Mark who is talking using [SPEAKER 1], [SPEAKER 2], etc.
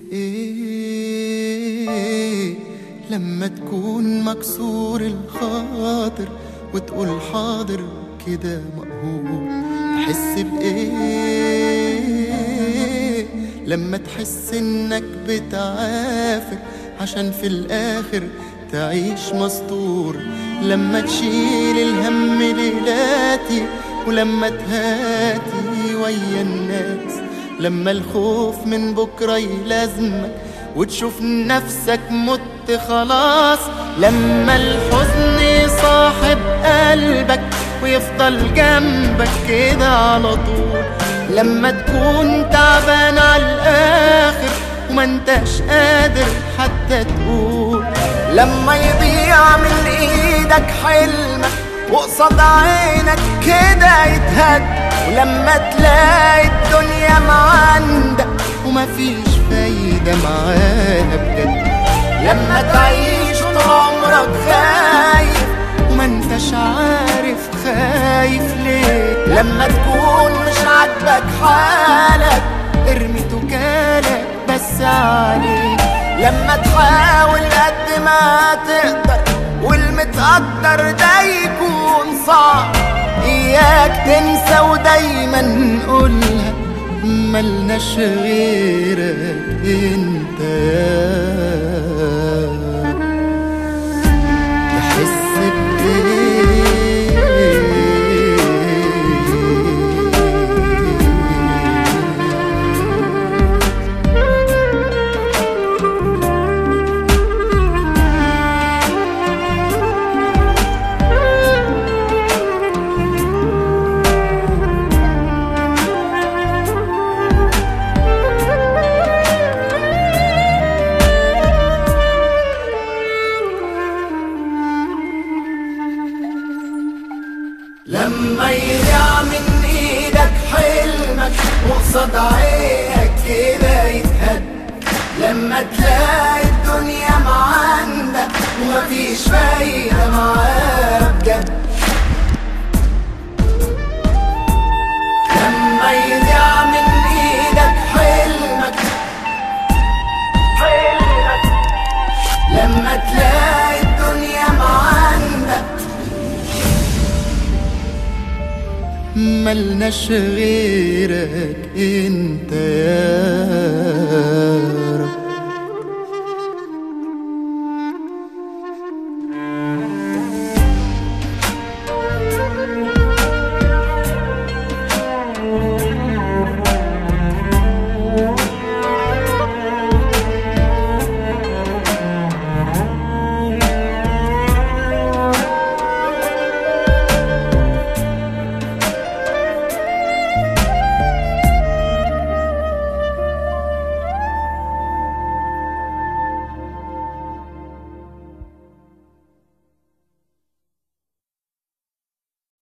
[SPEAKER 1] ايه لما تكون مكسور الخاطر وتقول حاضر كده مقهور تحس بايه لما تحس انك بتعافر عشان في الاخر تعيش مستور لما تشيل الهم ليلاتي ولما تهاتي ويا الناس لما الخوف من بكرة يلازمك وتشوف نفسك مت خلاص لما الحزن يصاحب قلبك ويفضل جنبك كده على طول لما تكون تعبان على الآخر وما انتش قادر حتى تقول لما يضيع من ايدك حلمك وقصاد عينك كده يتهد ولما تلاقي الدنيا معندك ومفيش فايدة معاها بجد لما تعيش طول عمرك خايف وما انتش عارف خايف ليه لما تكون مش عاجبك حالك ارمي توكالك بس عليك لما تحاول قد ما تقدر والمتقدر ده يكون صعب اياك تنسى ودايما قولها ملناش غيرك انت تحس بايه لما يضيع من ايدك حلمك وقصاد عينك كده يتهد لما تلاقي الدنيا معاندك ومفيش فايدة معاها بجد لما يضيع من ايدك حلمك حلمك لما تلاقي الدنيا معاندك ملناش غيرك انت يا